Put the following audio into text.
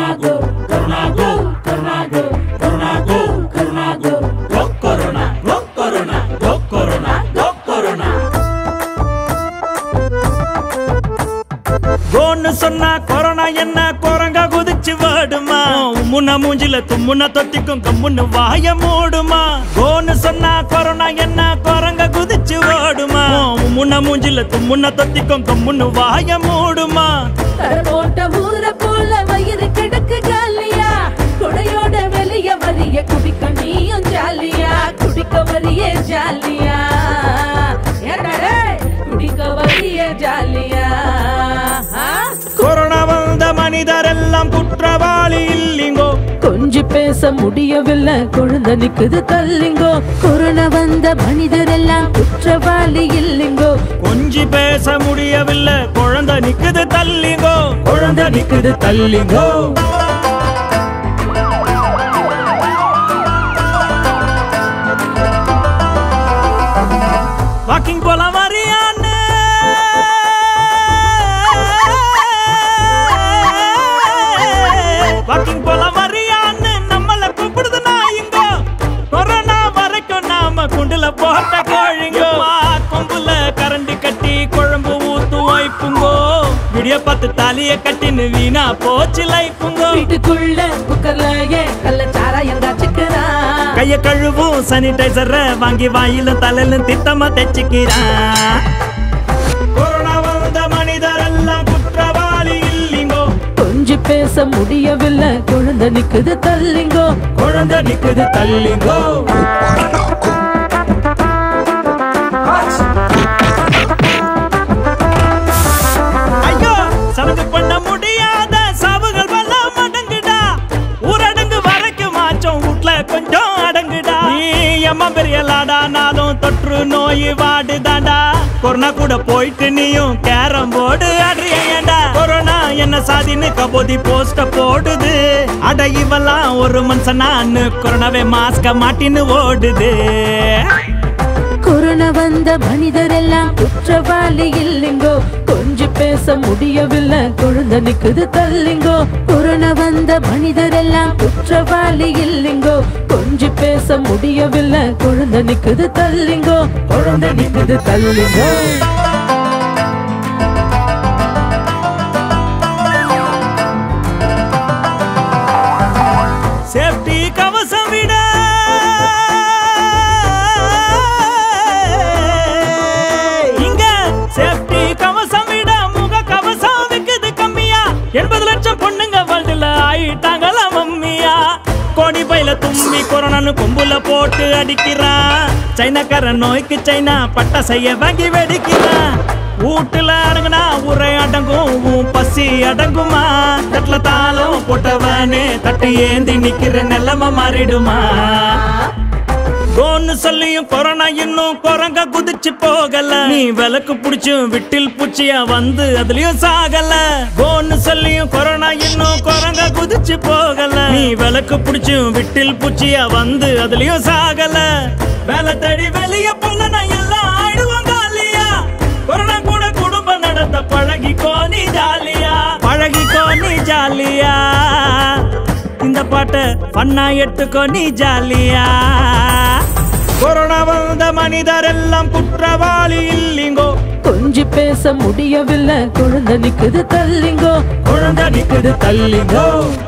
கருணாகோ corona go corona go corona go corona go go corona go corona go corona go corona கோன்னு சொன்னா corona என்ன குரங்கா குதிச்சு வாடுமா முன்ன மூஞ்சில தும்முன தொத்திக்கும் கம்முன்னு வாய மூடுமா கோன்னு சொன்னா கொரோனா என்ன குரங்கா குதிச்சு வாடுமா முன்ன மூஞ்சில தும்முன தொத்திக்கும் கம்முன்னு வாய மூடுமா தர போட்ட ஊர போல வயிறு கிடக்கு காலியா குடையோட வெளிய வரிய குடிக்க நீயும் ஜாலியா குடிக்க வரிய ஜாலியா ஏன்டா டேய்? குடிக்க வரிய ஜாலியா ஆ? கொரோனா வந்த மனிதர் எல்லாம் குற்றவாளி இல்லைங்கோ கொஞ்சி பேச முடியவில்லை குழந்தை நிக்குது தள்ளிங்கோ கொரோனா வந்த மனிதர் எல்லாம் குற்றவாளி இல்லைங்கோ கொஞ்சி பேச முடியவில்லை குழந்தை நிக்குது தள்ளிங்கோ குழந்தை நிக்குது தள்ளிங்கோ வாக்கிங் போலாம் வரியான்னு வாக்கிங் போலாம் வரியான்னு நம்மள கூப்பிடுது நாயுங்கோ கொரோனா வரைக்கும் நாம குண்டுல போட்ட கோழிங்கோ கொம்புல கரண்டி கட்டி குழம்பு ஊத்து வைப்புங்கோ விடிய பார்த்து தாலிய கட்டின்னு வீணா போச்சு லைப்புங்கோ வீட்டுக்குள்ள குக்கர்ல ஏன் கள்ளச்சாரா எங்காச்சுக்கிறான் கைய கழுவும் சானிடைசரை வாங்கி வாயில தலையில திட்டமா தைச்சுக்கிறான் கொரோனா வந்த மனிதர் எல்லாம் குற்றவாளி இல்லைங்கோ கொஞ்சி பேச முடியவில்லை குழந்தை நிக்குது தள்ளிங்கோ குழந்தை நிக்குது தள்ளிங்கோ ஐயோ சடங்கு பண்ண முடியாத சாவுகள் பல மடங்குடா ஊரடங்கு வரைக்கும் மாச்சோம் வீட்ல கொஞ்சம் அடங்குடா நீ எம்ம பெரிய லாடானாலும் தொற்று நோய் வாடுதாண்டா கொரோனா கூட போயிட்டு நீயும் கேரம் போர்டு அடியேண்டா கொரோனா என்ன சாதின்னு கபோதி போஸ்ட போடுது அட இவெல்லாம் ஒரு மனுஷனான்னு கொரோனாவே மாஸ்க மாட்டின்னு ஓடுது கொரோனா வந்த மனிதர் எல்லாம் குற்றவாளி இல்லைங்கோ கொஞ்சி பேச முடியவில்லை குழந்தை நிக்குது தள்ளிங்கோ கொரோனா வந்த மனிதர் எல்லாம் குற்றவாளி இல்லைங்கோ கொஞ்சி பேச முடியவில்லை குழந்தை நிக்குது தள்ளிங்கோ குழந்தை நிக்குது தள்ளிங்கோ சேஃப்டி கவசம் விட இங்க சேஃப்டி கவசம் விட முக கவசம் விக்குது கம்மியா எண்பது லட்சம் பொண்ணுங்க வேர்ல்டுல ஆயிட்டாங்களா மம்மியா கோடி பையில தும்பி கொரோனான்னு கொம்புல போட்டு அடிக்கிறான் சைனாக்கார நோய்க்கு சைனா பட்ட செய்ய வாங்கி வெடிக்கிறான் வீட்டுல அடங்குனா உரை அடங்கும் உன் பசி அடங்குமா தட்டுல தாளம் போட்டவனே தட்டு ஏந்தி நிக்கிற நிலைமை மாறிடுமா கோன்னு சொல்லியும் கொரோனா இன்னும் குரங்க குதிச்சு போகல நீ விளக்கு புடிச்சும் விட்டில் பூச்சியா வந்து அதுலயும் சாகல கோன்னு சொல்லியும் கொரோனா இன்னும் குரங்க குதிச்சு போகல நீ விளக்கு புடிச்சும் விட்டில் பூச்சியா வந்து அதுலயும் சாகல வேலை தேடி வெளிய போனா எல்லாம் ஆயிடுவாங்க இல்லையா கொரோனா கூட குடும்பம் நடத்த பழகிக்கோ நீ ஜாலியா பழகிக்கோ நீ ஜாலியா இந்த பாட்டை பண்ணா எடுத்துக்கோ நீ ஜாலியா கொரோனா வந்த மனிதர் எல்லாம் குற்றவாளி இல்லைங்கோ கொஞ்சி பேச முடியவில்லை குழந்தை நிக்குது தள்ளிங்கோ குழந்தை நிக்குது தள்ளிங்கோ